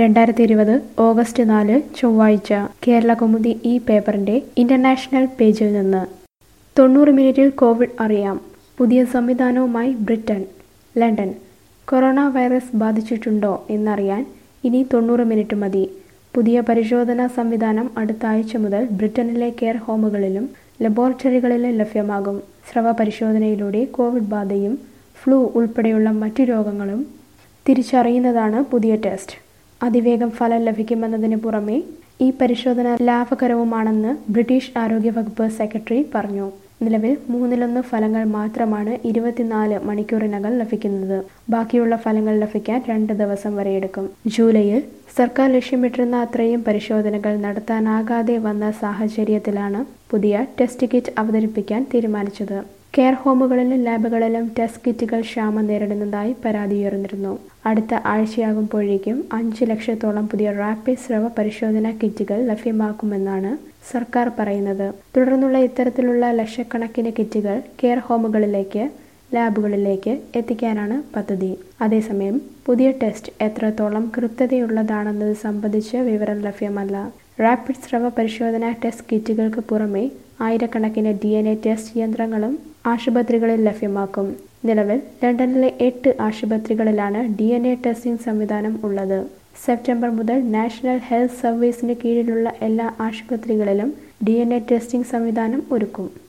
രണ്ടായിരത്തി ഇരുപത് ഓഗസ്റ്റ് നാല് ചൊവ്വാഴ്ച കേരള കൗമുദി ഈ പേപ്പറിന്റെ ഇന്റർനാഷണൽ പേജിൽ നിന്ന് തൊണ്ണൂറ് മിനിറ്റിൽ കോവിഡ് അറിയാം പുതിയ സംവിധാനവുമായി ബ്രിട്ടൻ ലണ്ടൻ കൊറോണ വൈറസ് ബാധിച്ചിട്ടുണ്ടോ എന്നറിയാൻ ഇനി തൊണ്ണൂറ് മിനിറ്റ് മതി പുതിയ പരിശോധനാ സംവിധാനം അടുത്ത ആഴ്ച മുതൽ ബ്രിട്ടനിലെ കെയർ ഹോമുകളിലും ലബോറട്ടറികളിലും ലഭ്യമാകും സ്രവ പരിശോധനയിലൂടെ കോവിഡ് ബാധയും ഫ്ലൂ ഉൾപ്പെടെയുള്ള മറ്റു രോഗങ്ങളും തിരിച്ചറിയുന്നതാണ് പുതിയ ടെസ്റ്റ് അതിവേഗം ഫലം ലഭിക്കുമെന്നതിന് പുറമെ ഈ പരിശോധന ലാഭകരവുമാണെന്ന് ബ്രിട്ടീഷ് ആരോഗ്യവകുപ്പ് സെക്രട്ടറി പറഞ്ഞു നിലവിൽ മൂന്നിലൊന്ന് ഫലങ്ങൾ മാത്രമാണ് ഇരുപത്തിനാല് മണിക്കൂറിനകം ലഭിക്കുന്നത് ബാക്കിയുള്ള ഫലങ്ങൾ ലഭിക്കാൻ രണ്ട് ദിവസം വരെയെടുക്കും ജൂലൈയിൽ സർക്കാർ ലക്ഷ്യമിട്ടിരുന്ന അത്രയും പരിശോധനകൾ നടത്താനാകാതെ വന്ന സാഹചര്യത്തിലാണ് പുതിയ ടെസ്റ്റ് കിറ്റ് അവതരിപ്പിക്കാൻ തീരുമാനിച്ചത് കെയർ ഹോമുകളിലും ലാബുകളിലും ടെസ്റ്റ് കിറ്റുകൾ ക്ഷാമം നേരിടുന്നതായി പരാതി ഉയർന്നിരുന്നു അടുത്ത ആഴ്ചയാകുമ്പോഴേക്കും അഞ്ച് ലക്ഷത്തോളം പുതിയ റാപ്പിഡ് സ്രവ പരിശോധനാ കിറ്റുകൾ ലഭ്യമാക്കുമെന്നാണ് സർക്കാർ പറയുന്നത് തുടർന്നുള്ള ഇത്തരത്തിലുള്ള ലക്ഷക്കണക്കിന് കിറ്റുകൾ കെയർ ഹോമുകളിലേക്ക് ലാബുകളിലേക്ക് എത്തിക്കാനാണ് പദ്ധതി അതേസമയം പുതിയ ടെസ്റ്റ് എത്രത്തോളം കൃത്യതയുള്ളതാണെന്നത് സംബന്ധിച്ച് വിവരം ലഭ്യമല്ല റാപ്പിഡ് സ്രവ പരിശോധനാ ടെസ്റ്റ് കിറ്റുകൾക്ക് പുറമെ ആയിരക്കണക്കിന് ഡി എൻ എ ടെസ്റ്റ് യന്ത്രങ്ങളും ആശുപത്രികളിൽ ലഭ്യമാക്കും നിലവിൽ ലണ്ടനിലെ എട്ട് ആശുപത്രികളിലാണ് ഡി എൻ എ ടെസ്റ്റിംഗ് സംവിധാനം ഉള്ളത് സെപ്റ്റംബർ മുതൽ നാഷണൽ ഹെൽത്ത് സർവീസിന് കീഴിലുള്ള എല്ലാ ആശുപത്രികളിലും ഡി എൻ എ ടെസ്റ്റിംഗ് സംവിധാനം ഒരുക്കും